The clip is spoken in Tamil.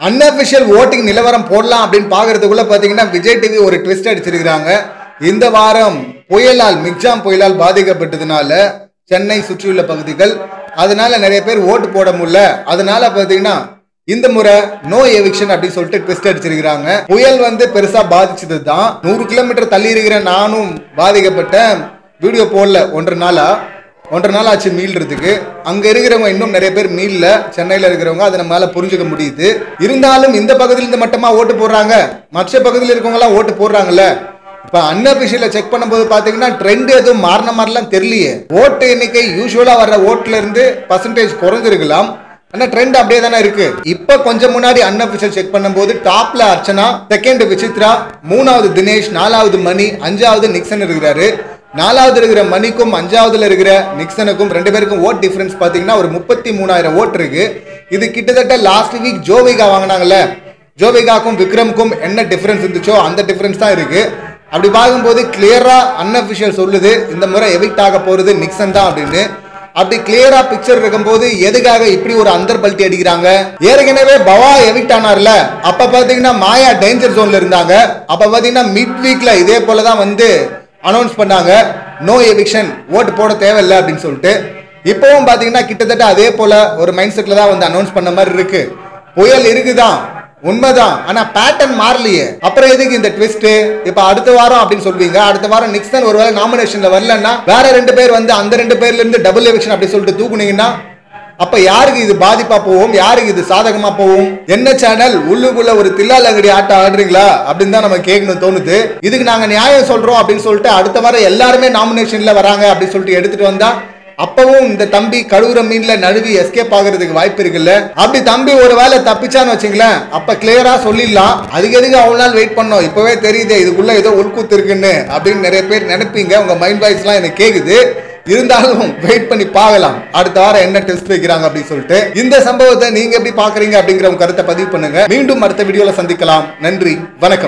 அன்அபிஷியல் ஓட்டிங் நிலவரம் போடலாம் அப்படின்னு பாக்குறதுக்குள்ள பாத்தீங்கன்னா விஜய் டிவி ஒரு ட்விஸ்ட் அடிச்சிருக்காங்க இந்த வாரம் புயலால் மிக்ஜாம் புயலால் பாதிக்கப்பட்டதுனால சென்னை சுற்றியுள்ள பகுதிகள் அதனால நிறைய பேர் ஓட்டு போட முடியல அதனால பாத்தீங்கன்னா இந்த முறை நோ எவிக்ஷன் அப்படின்னு சொல்லிட்டு ட்விஸ்ட் அடிச்சிருக்காங்க புயல் வந்து பெருசா பாதிச்சது தான் நூறு கிலோமீட்டர் தள்ளி இருக்கிற நானும் பாதிக்கப்பட்டேன் வீடியோ போடல ஒன்றரை நாளா ஒன்றரை நாள் ஆச்சு மீள்றதுக்கு அங்க இருக்கிறவங்க இன்னும் நிறைய பேர் மீள்ல சென்னையில இருக்கிறவங்க அதை நம்மளால புரிஞ்சுக்க முடியுது இருந்தாலும் இந்த பகுதியில இருந்து மட்டுமா ஓட்டு போடுறாங்க மற்ற பகுதியில் இருக்கவங்க எல்லாம் ஓட்டு போடுறாங்கல்ல இப்ப அன்அபிஷியல செக் பண்ணும்போது பாத்தீங்கன்னா ட்ரெண்ட் எதுவும் மாறின மாதிரிலாம் தெரியலையே ஓட்டு எண்ணிக்கை யூஸ்வலா வர்ற ஓட்டுல இருந்து பர்சன்டேஜ் குறைஞ்சிருக்கலாம் ஆனா ட்ரெண்ட் அப்படியே தானே இருக்கு இப்ப கொஞ்சம் முன்னாடி அன்அபிஷியல் செக் பண்ணும்போது டாப்ல அர்ச்சனா செகண்ட் விசித்ரா மூணாவது தினேஷ் நாலாவது மணி அஞ்சாவது நிக்சன் இருக்கிறாரு நாலாவது இருக்கிற மணிக்கும் அஞ்சாவதுல இருக்கிற நிக்சனுக்கும் ரெண்டு பேருக்கும் ஓட் டிஃபரன்ஸ் பாத்தீங்கன்னா ஒரு முப்பத்தி மூணாயிரம் ஓட் இருக்கு இது கிட்டத்தட்ட லாஸ்ட் வீக் ஜோவிகா வாங்கினாங்கல்ல ஜோவிகாக்கும் விக்ரம்க்கும் என்ன டிஃபரன்ஸ் இருந்துச்சோ அந்த டிஃபரன்ஸ் தான் இருக்கு அப்படி பார்க்கும்போது கிளியரா அன்அபிஷியல் சொல்லுது இந்த முறை எவிக்ட் ஆக போறது நிக்சன் தான் அப்படின்னு அப்படி கிளியரா பிக்சர் இருக்கும்போது எதுக்காக இப்படி ஒரு அந்தர் பல்ட்டி அடிக்கிறாங்க ஏற்கனவே பவா எவிக்ட் ஆனார்ல அப்ப பாத்தீங்கன்னா மாயா டேஞ்சர் ஜோன்ல இருந்தாங்க அப்ப பாத்தீங்கன்னா மிட் வீக்ல இதே போலதான் வந்து அனௌன்ஸ் பண்ணாங்க நோ எவிக்ஷன் ஓட்டு போட தேவையில்லை அப்படின்னு சொல்லிட்டு இப்பவும் பாத்தீங்கன்னா கிட்டத்தட்ட அதே போல ஒரு மைண்ட் செட்ல தான் வந்து அனௌன்ஸ் பண்ண மாதிரி இருக்கு புயல் இருக்குதான் உண்மைதான் ஆனா பேட்டர்ன் மாறலையே அப்புறம் எதுக்கு இந்த ட்விஸ்ட் இப்ப அடுத்த வாரம் அப்படின்னு சொல்வீங்க அடுத்த வாரம் நிக்சன் ஒருவேளை நாமினேஷன்ல வரலன்னா வேற ரெண்டு பேர் வந்து அந்த ரெண்டு பேர்ல இருந்து டபுள் எவிக்ஷன் அப்படி சொல்லிட்டு தூக்குனீங்கன்னா அப்ப யாருக்கு இது பாதிப்பா போகும் யாருக்கு இது சாதகமா போகும் என்ன சேனல் உள்ளுக்குள்ள ஒரு தில்லாலங்கடி ஆட்டம் ஆடுறீங்களா அப்படின்னு தான் நம்ம கேட்கணும் தோணுது இதுக்கு நாங்க நியாயம் சொல்றோம் அப்படின்னு சொல்லிட்டு அடுத்த வாரம் எல்லாருமே நாமினேஷன்ல வராங்க அப்படின்னு சொல்லிட்டு எடுத்துட்டு வந்தா அப்பவும் இந்த தம்பி கழுவுற மீன்ல நழுவி எஸ்கேப் ஆகுறதுக்கு வாய்ப்பு இருக்குல்ல அப்படி தம்பி ஒரு வேளை தப்பிச்சான்னு வச்சுங்களேன் அப்ப கிளியரா சொல்லிடலாம் அதுக்கு எதுக்கு அவ்வளவு நாள் வெயிட் பண்ணோம் இப்பவே தெரியுது இதுக்குள்ள ஏதோ உள்கூத்து இருக்குன்னு அப்படின்னு நிறைய பேர் நினைப்பீங்க உங்க மைண்ட் வாய்ஸ் எல்லாம் எனக்கு கேக்குது இருந்தாலும் வெயிட் பண்ணி பார்க்கலாம் அடுத்த வாரம் என்ன டெஸ்ட் வைக்கிறாங்க அப்படின்னு சொல்லிட்டு இந்த சம்பவத்தை நீங்க எப்படி பாக்குறீங்க அப்படிங்கிற உங்க கருத்தை பதிவு பண்ணுங்க மீண்டும் அடுத்த வீடியோல சந்திக்கலாம் நன்றி வணக்கம்